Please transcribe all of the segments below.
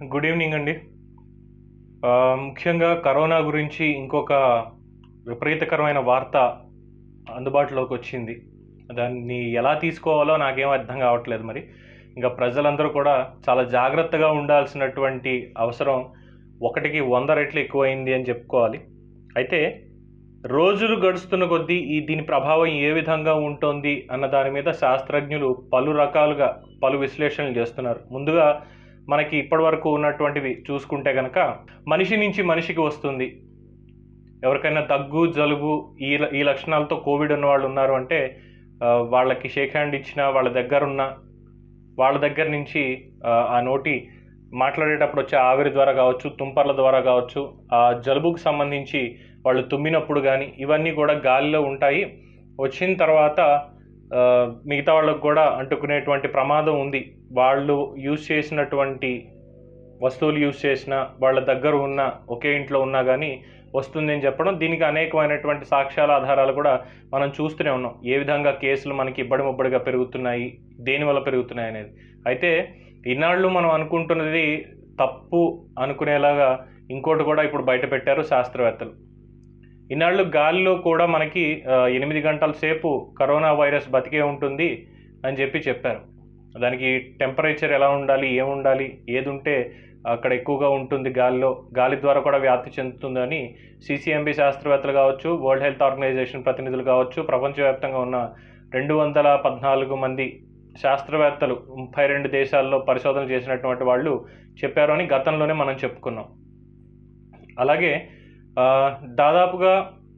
good evening అండి ఆ, ముఖ్యంగా కరోనా గురించి ఇంకొక విపరీతకరమైన వార్త అందుబాటులోకి వచ్చింది దాన్ని ఎలా తీసుకోవాలో నాకేం అర్థం కావట్లేదు మరి ఇంకా ప్రజలందరూ కూడా చాలా జాగ్రత్తగా ఉండాల్సినటువంటి అవసరం ఒకటికి వంద రెట్లు ఎక్కువైంది అని చెప్పుకోవాలి అయితే రోజులు గడుస్తున్న కొద్దీ ఈ దీని ప్రభావం ఏ విధంగా ఉంటుంది అన్న దాని మీద శాస్త్రజ్ఞులు పలు రకాలుగా పలు విశ్లేషణలు చేస్తున్నారు ముందుగా మనకి ఇప్పటివరకు ఉన్నటువంటివి చూసుకుంటే కనుక మనిషి నుంచి మనిషికి వస్తుంది ఎవరికైనా దగ్గు జలుబు ఈ ల- ఈ లక్షణాలతో కోవిడ్ ఉన్న వాళ్ళు ఉన్నారు అంటే ఆ, వాళ్ళకి షేక్ హ్యాండ్ ఇచ్చిన వాళ్ళ దగ్గర ఉన్న వాళ్ళ దగ్గర నుంచి ఆ, ఆ నోటి మాట్లాడేటప్పుడు వచ్చే ఆవిరి ద్వారా కావచ్చు తుంపర్ల ద్వారా కావచ్చు ఆ జలుబుకు సంబంధించి వాళ్ళు తుమ్మినప్పుడు కానీ ఇవన్నీ కూడా గాలిలో ఉంటాయి వచ్చిన తర్వాత ఆ, మిగతా వాళ్ళకు కూడా అంటుకునేటువంటి ప్రమాదం ఉంది వాళ్ళు యూజ్ చేసినటువంటి వస్తువులు యూజ్ చేసిన వాళ్ళ దగ్గర ఉన్న ఒకే ఇంట్లో ఉన్నా కానీ వస్తుంది అని చెప్పడం దీనికి అనేకమైనటువంటి సాక్ష్యాల ఆధారాలు కూడా మనం చూస్తూనే ఉన్నాం ఏ విధంగా కేసులు మనకి ఇబ్బడి ముబ్బడిగా పెరుగుతున్నాయి దేనివల్ల పెరుగుతున్నాయి అనేది అయితే ఇన్నాళ్ళు మనం అనుకుంటున్నది తప్పు అనుకునేలాగా ఇంకోటి కూడా ఇప్పుడు బయట పెట్టారు శాస్త్రవేత్తలు ఇన్నాళ్ళు గాలిలో కూడా మనకి ఆ, ఎనిమిది గంటల సేపు కరోనా వైరస్ బతికే ఉంటుంది అని చెప్పి చెప్పారు దానికి టెంపరేచర్ ఎలా ఉండాలి ఏముండాలి ఏది ఉంటే అక్కడ ఎక్కువగా ఉంటుంది గాలిలో గాలి ద్వారా కూడా వ్యాప్తి చెందుతుందని సిసిఎంబి శాస్త్రవేత్తలు కావచ్చు వరల్డ్ హెల్త్ ఆర్గనైజేషన్ ప్రతినిధులు కావచ్చు ప్రపంచవ్యాప్తంగా ఉన్న రెండు వందల పద్నాలుగు మంది శాస్త్రవేత్తలు ముప్పై రెండు దేశాల్లో పరిశోధన చేసినటువంటి వాళ్ళు చెప్పారు అని గతంలోనే మనం చెప్పుకున్నాం అలాగే ఆ, దాదాపుగా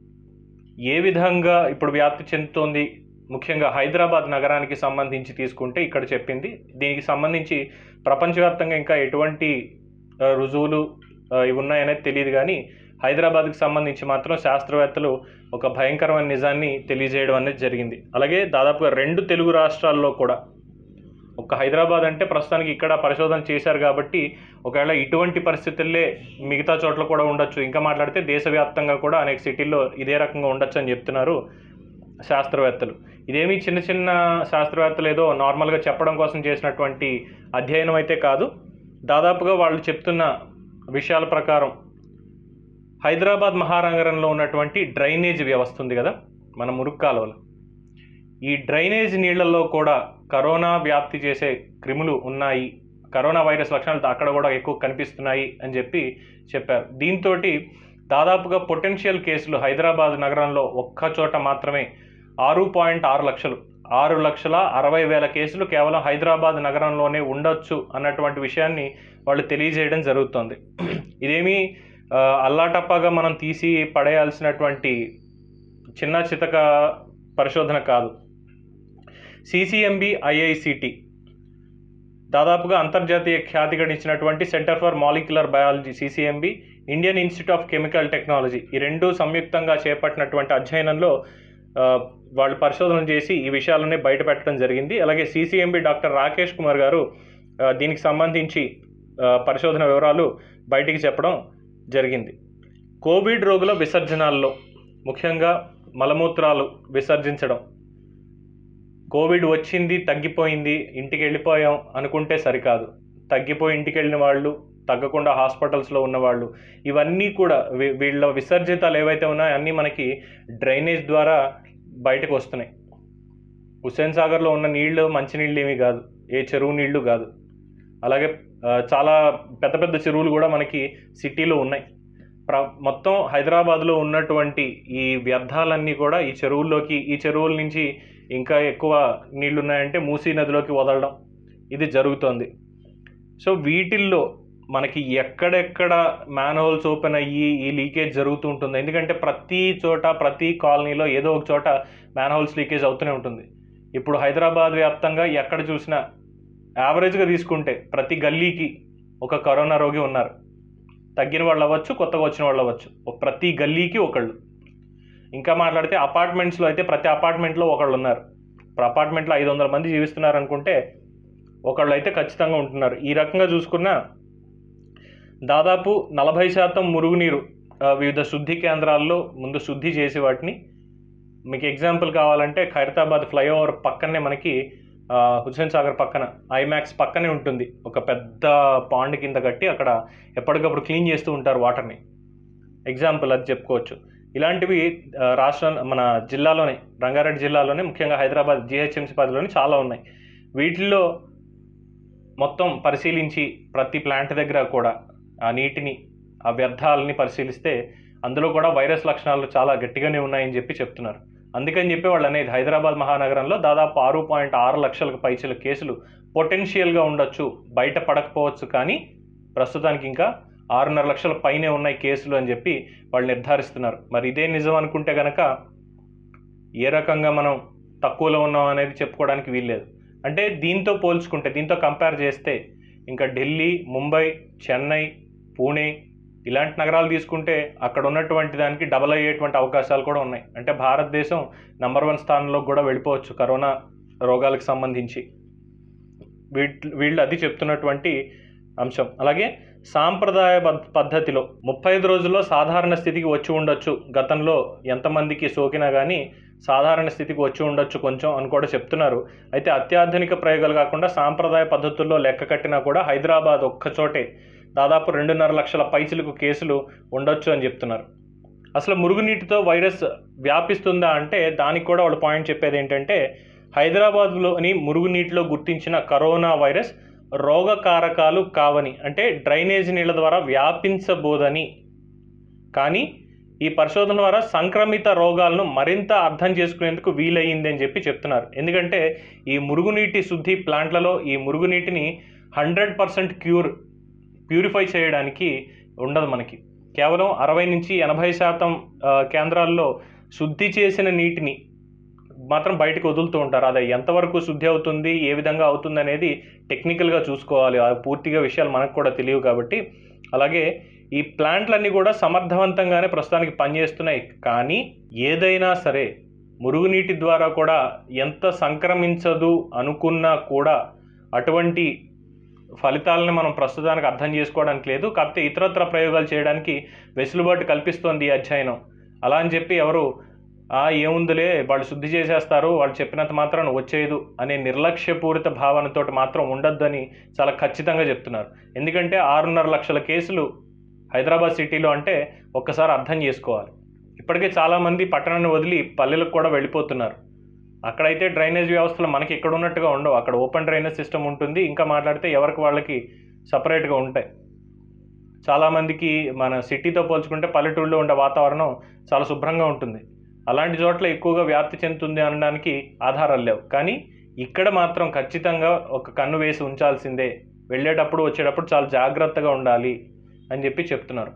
ఏ విధంగా ఇప్పుడు వ్యాప్తి చెందుతోంది ముఖ్యంగా హైదరాబాద్ నగరానికి సంబంధించి తీసుకుంటే ఇక్కడ చెప్పింది దీనికి సంబంధించి ప్రపంచవ్యాప్తంగా ఇంకా ఎటువంటి ఆ, రుజువులు ఆ, ఇవి ఉన్నాయనేది తెలియదు కానీ హైదరాబాద్కి సంబంధించి మాత్రం శాస్త్రవేత్తలు ఒక భయంకరమైన నిజాన్ని తెలియజేయడం అనేది జరిగింది అలాగే దాదాపుగా రెండు తెలుగు రాష్ట్రాల్లో కూడా ఒక హైదరాబాద్ అంటే ప్రస్తుతానికి ఇక్కడ పరిశోధన చేశారు కాబట్టి ఒకవేళ ఇటువంటి పరిస్థితుల్లే మిగతా చోట్ల కూడా ఉండొచ్చు ఇంకా మాట్లాడితే దేశవ్యాప్తంగా కూడా అనేక సిటీల్లో ఇదే రకంగా ఉండొచ్చు అని చెప్తున్నారు శాస్త్రవేత్తలు ఇదేమీ చిన్న చిన్న శాస్త్రవేత్తలు ఏదో నార్మల్గా చెప్పడం కోసం చేసినటువంటి అధ్యయనం అయితే కాదు దాదాపుగా వాళ్ళు చెప్తున్న విషయాల ప్రకారం హైదరాబాద్ మహానగరంలో ఉన్నటువంటి డ్రైనేజ్ వ్యవస్థ ఉంది కదా మన మురుగు కాలువలు ఈ డ్రైనేజ్ నీళ్లలో కూడా కరోనా వ్యాప్తి చేసే క్రిములు ఉన్నాయి కరోనా వైరస్ లక్షణాలు అక్కడ కూడా ఎక్కువ కనిపిస్తున్నాయి అని చెప్పి చెప్పారు దీంతో దాదాపుగా పొటెన్షియల్ కేసులు హైదరాబాద్ నగరంలో ఒక్క చోట మాత్రమే ఆరు పాయింట్ ఆరు లక్షలు ఆరు లక్షల అరవై వేల కేసులు కేవలం హైదరాబాద్ నగరంలోనే ఉండొచ్చు అన్నటువంటి విషయాన్ని వాళ్ళు తెలియజేయడం జరుగుతుంది ఇదేమీ ఆ, అల్లాటప్పగా మనం తీసి పడేయాల్సినటువంటి చిన్న చితక పరిశోధన కాదు సిసిఎంబి ఐఐసిటి దాదాపుగా అంతర్జాతీయ ఖ్యాతి గడించినటువంటి Centre for Molecular Biology CCMB Indian Institute of Chemical Technology ఈ రెండు సంయుక్తంగా చేపట్టినటువంటి అధ్యయనంలో ఆ, వాళ్ళు పరిశోధన చేసి ఈ విషయాలన్నీ బయట పెట్టడం జరిగింది అలాగే సిసిఎంబి డాక్టర్ రాకేష్ కుమార్ గారు ఆ, దీనికి సంబంధించి ఆ, పరిశోధన వివరాలు బయటికి చెప్పడం జరిగింది కోవిడ్ రోగుల విసర్జనాల్లో ముఖ్యంగా మలమూత్రాలు విసర్జించడం కోవిడ్ వచ్చింది తగ్గిపోయింది ఇంటికి వెళ్ళిపోయాం అనుకుంటే సరికాదు తగ్గిపోయి ఇంటికి వెళ్ళిన వాళ్ళు తగ్గకుండా హాస్పిటల్స్లో ఉన్నవాళ్ళు ఇవన్నీ కూడా వీ- వీళ్ళ విసర్జితాలు ఏవైతే ఉన్నాయో అన్నీ మనకి డ్రైనేజ్ ద్వారా బయటకు వస్తున్నాయి హుస్సేన్ సాగర్లో ఉన్న నీళ్లు మంచినీళ్ళు ఏమీ కాదు ఏ చెరువు నీళ్లు కాదు అలాగే ఆ, చాలా పెద్ద పెద్ద చెరువులు కూడా మనకి సిటీలో ఉన్నాయి ప్ర మొత్తం హైదరాబాద్లో ఉన్నటువంటి ఈ వ్యర్థాలన్నీ కూడా ఈ చెరువుల్లోకి ఈ చెరువుల నుంచి ఇంకా ఎక్కువ నీళ్లు ఉన్నాయంటే మూసీ నదిలోకి వదలడం ఇది జరుగుతోంది సో వీటిల్లో మనకి ఎక్కడెక్కడ మ్యాన్ హోల్స్ ఓపెన్ అయ్యి ఈ లీకేజ్ జరుగుతూ ఉంటుంది ఎందుకంటే ప్రతి చోట ప్రతి కాలనీలో ఏదో ఒక చోట మ్యాన్ హోల్స్ లీకేజ్ అవుతూనే ఉంటుంది ఇప్పుడు హైదరాబాద్ వ్యాప్తంగా ఎక్కడ చూసినా యావరేజ్గా తీసుకుంటే ప్రతి గల్లీకి ఒక కరోనా రోగి ఉన్నారు తగ్గిన వాళ్ళు అవ్వచ్చు కొత్తగా వచ్చిన వాళ్ళు అవ్వచ్చు ఒక- ప్రతి గల్లీకి ఒకళ్ళు ఇంకా మాట్లాడితే అపార్ట్మెంట్స్లో అయితే ప్రతి అపార్ట్మెంట్లో ఒకళ్ళు ఉన్నారు ఇప్పుడు అపార్ట్మెంట్లో ఐదు వందల మంది జీవిస్తున్నారు అనుకుంటే ఒకళ్ళు అయితే ఖచ్చితంగా ఉంటున్నారు ఈ రకంగా చూసుకున్నా దాదాపు నలభై శాతం మురుగునీరు ఆ, వివిధ శుద్ధి కేంద్రాల్లో ముందు శుద్ధి చేసి వాటిని మీకు ఎగ్జాంపుల్ కావాలంటే ఖైరతాబాద్ ఫ్లైఓవర్ పక్కనే మనకి ఆ, హుస్సేన్ సాగర్ పక్కన ఐమాక్స్ పక్కనే ఉంటుంది ఒక పెద్ద పాండ్ కింద కట్టి అక్కడ ఎప్పటికప్పుడు క్లీన్ చేస్తూ ఉంటారు వాటర్ని ఎగ్జాంపుల్ అది చెప్పుకోవచ్చు ఇలాంటివి ఆ, రాష్ట్రం మన జిల్లాలోనే రంగారెడ్డి జిల్లాలోనే ముఖ్యంగా హైదరాబాద్ జిహెచ్ఎంసీ పరిధిలోనే చాలా ఉన్నాయి వీటిల్లో మొత్తం పరిశీలించి ప్రతి ప్లాంట్ దగ్గర కూడా ఆ నీటిని ఆ వ్యర్థాలని పరిశీలిస్తే అందులో కూడా వైరస్ లక్షణాలు చాలా గట్టిగానే ఉన్నాయని చెప్పి చెప్తున్నారు అందుకని చెప్పి వాళ్ళు అనేది హైదరాబాద్ మహానగరంలో దాదాపు ఆరు పాయింట్ ఆరు లక్షలకు పైచిల కేసులు పొటెన్షియల్గా ఉండొచ్చు బయట పడకపోవచ్చు కానీ ప్రస్తుతానికి ఇంకా ఆరున్నర లక్షల పైనే ఉన్నాయి కేసులు అని చెప్పి వాళ్ళు నిర్ధారిస్తున్నారు మరి ఇదే నిజం అనుకుంటే గనక ఏ రకంగా మనం తక్కువలో ఉన్నాం అనేది చెప్పుకోవడానికి వీల్లేదు అంటే దీంతో పోల్చుకుంటే దీంతో కంపేర్ చేస్తే ఇంకా ఢిల్లీ ముంబై చెన్నై పూణే ఇలాంటి నగరాలు తీసుకుంటే అక్కడ ఉన్నటువంటి దానికి డబల్ అయ్యేటువంటి అవకాశాలు కూడా ఉన్నాయి అంటే భారతదేశం నంబర్ వన్ స్థానంలో కూడా వెళ్ళిపోవచ్చు కరోనా రోగాలకు సంబంధించి వీటి వీళ్ళు అది చెప్తున్నటువంటి అంశం అలాగే సాంప్రదాయ పద్- పద్ధతిలో ముప్పై ఐదు రోజుల్లో సాధారణ స్థితికి వచ్చి ఉండొచ్చు గతంలో ఎంతమందికి సోకినా కానీ సాధారణ స్థితికి వచ్చి ఉండొచ్చు కొంచెం అని కూడా చెప్తున్నారు అయితే అత్యాధునిక ప్రయోగాలు కాకుండా సాంప్రదాయ పద్ధతుల్లో లెక్క కట్టినా కూడా హైదరాబాద్ ఒక్కచోటే దాదాపు రెండున్నర లక్షల పైచిలకు కేసులు ఉండొచ్చు అని చెప్తున్నారు అసలు మురుగునీటితో వైరస్ వ్యాపిస్తుందా అంటే దానికి కూడా వాళ్ళు పాయింట్ చెప్పేది ఏంటంటే హైదరాబాద్లోని మురుగునీటిలో గుర్తించిన కరోనా వైరస్ రోగకారకాలు కావని అంటే డ్రైనేజ్ నీళ్ళ ద్వారా వ్యాపించబోదని కానీ ఈ పరిశోధన ద్వారా సంక్రమిత రోగాలను మరింత అర్థం చేసుకునేందుకు వీలయ్యింది అని చెప్పి చెప్తున్నారు ఎందుకంటే ఈ మురుగునీటి శుద్ధి ప్లాంట్లలో ఈ మురుగునీటిని హండ్రెడ్ పర్సెంట్ క్యూర్ ప్యూరిఫై చేయడానికి ఉండదు మనకి కేవలం అరవై నుంచి ఎనభై శాతం ఆ, కేంద్రాల్లో శుద్ధి చేసిన నీటిని మాత్రం బయటకు వదులుతూ ఉంటారు అది ఎంతవరకు శుద్ధి అవుతుంది ఏ విధంగా అవుతుంది అనేది టెక్నికల్గా చూసుకోవాలి ఆ పూర్తిగా విషయాలు మనకు కూడా తెలియవు కాబట్టి అలాగే ఈ ప్లాంట్లన్నీ కూడా సమర్థవంతంగానే ప్రస్తుతానికి పనిచేస్తున్నాయి కానీ ఏదైనా సరే మురుగునీటి ద్వారా కూడా ఎంత సంక్రమించదు అనుకున్నా కూడా అటువంటి ఫలితాలను మనం ప్రస్తుతానికి అర్థం చేసుకోవడానికి లేదు కాకపోతే ఇతరత్ర ప్రయోగాలు చేయడానికి వెసులుబాటు కల్పిస్తోంది ఈ అధ్యయనం అలా అని చెప్పి ఎవరు ఆ ఏముందిలే వాళ్ళు శుద్ధి చేసేస్తారు వాళ్ళు చెప్పినంత మాత్రం వచ్చేయదు అనే నిర్లక్ష్యపూరిత భావనతోటి మాత్రం ఉండొద్దని చాలా ఖచ్చితంగా చెప్తున్నారు ఎందుకంటే ఆరున్నర లక్షల కేసులు హైదరాబాద్ సిటీలో అంటే ఒక్కసారి అర్థం చేసుకోవాలి ఇప్పటికే చాలామంది పట్టణాన్ని వదిలి పల్లెలకు కూడా వెళ్ళిపోతున్నారు అక్కడైతే డ్రైనేజ్ వ్యవస్థలు మనకి ఇక్కడ ఉన్నట్టుగా ఉండవు అక్కడ ఓపెన్ డ్రైనేజ్ సిస్టమ్ ఉంటుంది ఇంకా మాట్లాడితే ఎవరికి వాళ్ళకి సపరేట్గా ఉంటాయి చాలామందికి మన సిటీతో పోల్చుకుంటే పల్లెటూళ్ళలో ఉండే వాతావరణం చాలా శుభ్రంగా ఉంటుంది అలాంటి చోట్ల ఎక్కువగా వ్యాప్తి చెందుతుంది అనడానికి ఆధారాలు లేవు కానీ ఇక్కడ మాత్రం ఖచ్చితంగా ఒక కన్ను వేసి ఉంచాల్సిందే వెళ్ళేటప్పుడు వచ్చేటప్పుడు చాలా జాగ్రత్తగా ఉండాలి అని చెప్పి చెప్తున్నారు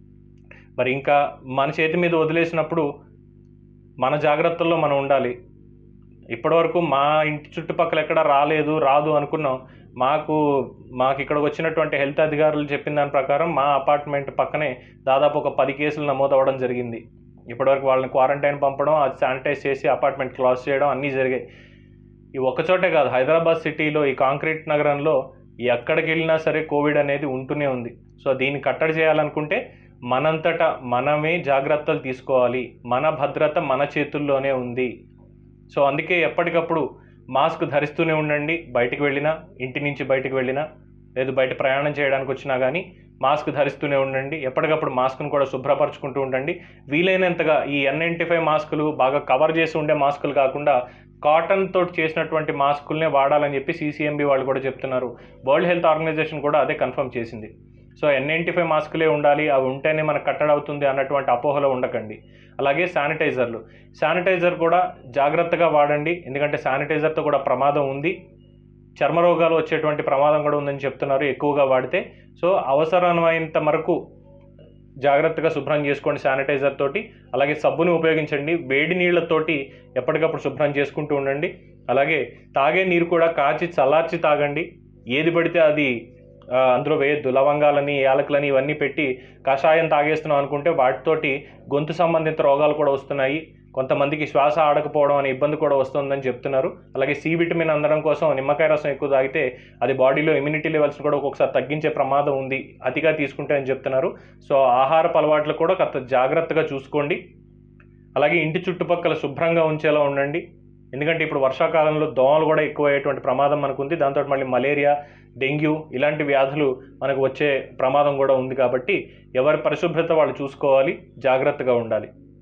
మరి ఇంకా మన చేతి మీద వదిలేసినప్పుడు మన జాగ్రత్తల్లో మనం ఉండాలి ఇప్పటివరకు మా ఇంటి చుట్టుపక్కల ఎక్కడ రాలేదు రాదు అనుకున్నాం మాకు మాకు ఇక్కడికి వచ్చినటువంటి హెల్త్ అధికారులు చెప్పిన దాని ప్రకారం మా అపార్ట్మెంట్ పక్కనే దాదాపు ఒక పది కేసులు నమోదు అవ్వడం జరిగింది ఇప్పటివరకు వాళ్ళని క్వారంటైన్ పంపడం అది శానిటైజ్ చేసి అపార్ట్మెంట్ క్లోజ్ చేయడం అన్నీ జరిగాయి ఈ ఒక్కచోటే కాదు హైదరాబాద్ సిటీలో ఈ కాంక్రీట్ నగరంలో ఎక్కడికి వెళ్ళినా సరే కోవిడ్ అనేది ఉంటూనే ఉంది సో దీన్ని కట్టడి చేయాలనుకుంటే మనంతట మనమే జాగ్రత్తలు తీసుకోవాలి మన భద్రత మన చేతుల్లోనే ఉంది సో అందుకే ఎప్పటికప్పుడు మాస్క్ ధరిస్తూనే ఉండండి బయటికి వెళ్ళినా ఇంటి నుంచి బయటికి వెళ్ళినా లేదు బయట ప్రయాణం చేయడానికి వచ్చినా కానీ మాస్క్ ధరిస్తూనే ఉండండి ఎప్పటికప్పుడు మాస్క్ను కూడా శుభ్రపరచుకుంటూ ఉండండి వీలైనంతగా ఈ ఎన్ నైంటీ ఫైవ్ మాస్కులు బాగా కవర్ చేసి ఉండే మాస్కులు కాకుండా కాటన్ తోటి చేసినటువంటి మాస్కుల్నే వాడాలని చెప్పి సీసీఎంబీ వాళ్ళు కూడా చెప్తున్నారు వరల్డ్ హెల్త్ ఆర్గనైజేషన్ కూడా అదే కన్ఫర్మ్ చేసింది సో ఎన్ నైంటీ ఫైవ్ మాస్కులే ఉండాలి అవి ఉంటేనే మనకు కట్టడి అవుతుంది అన్నటువంటి అపోహలో ఉండకండి అలాగే శానిటైజర్లు శానిటైజర్ కూడా జాగ్రత్తగా వాడండి ఎందుకంటే శానిటైజర్తో కూడా ప్రమాదం ఉంది చర్మ రోగాలు వచ్చేటువంటి ప్రమాదం కూడా ఉందని చెప్తున్నారు ఎక్కువగా వాడితే సో అవసరమైనంత వరకు జాగ్రత్తగా శుభ్రం చేసుకోండి శానిటైజర్ తోటి అలాగే సబ్బుని ఉపయోగించండి వేడి నీళ్ళతోటి ఎప్పటికప్పుడు శుభ్రం చేసుకుంటూ ఉండండి అలాగే తాగే నీరు కూడా కాచి చల్లార్చి తాగండి ఏది పడితే అది ఆ, అందులో వేయద్దు లవంగాలని యాలకులని ఇవన్నీ పెట్టి కషాయం తాగేస్తున్నాం అనుకుంటే వాటితోటి గొంతు సంబంధిత రోగాలు కూడా వస్తున్నాయి కొంతమందికి శ్వాస ఆడకపోవడం అనే ఇబ్బంది కూడా వస్తుందని చెప్తున్నారు అలాగే సి విటమిన్ అందడం కోసం నిమ్మకాయ రసం ఎక్కువ తాగితే అది బాడీలో ఇమ్యూనిటీ లెవెల్స్ కూడా ఒక్కొక్కసారి తగ్గించే ప్రమాదం ఉంది అతిగా తీసుకుంటే అని చెప్తున్నారు సో ఆహారపు అలవాట్లు కూడా కాస్త జాగ్రత్తగా చూసుకోండి అలాగే ఇంటి చుట్టుపక్కల శుభ్రంగా ఉంచేలా ఉండండి ఎందుకంటే ఇప్పుడు వర్షాకాలంలో దోమలు కూడా ఎక్కువ అయ్యేటువంటి ప్రమాదం మనకు ఉంది దాంతో మళ్ళీ మలేరియా డెంగ్యూ ఇలాంటి వ్యాధులు మనకు వచ్చే ప్రమాదం కూడా ఉంది కాబట్టి ఎవరి పరిశుభ్రత వాళ్ళు చూసుకోవాలి జాగ్రత్తగా ఉండాలి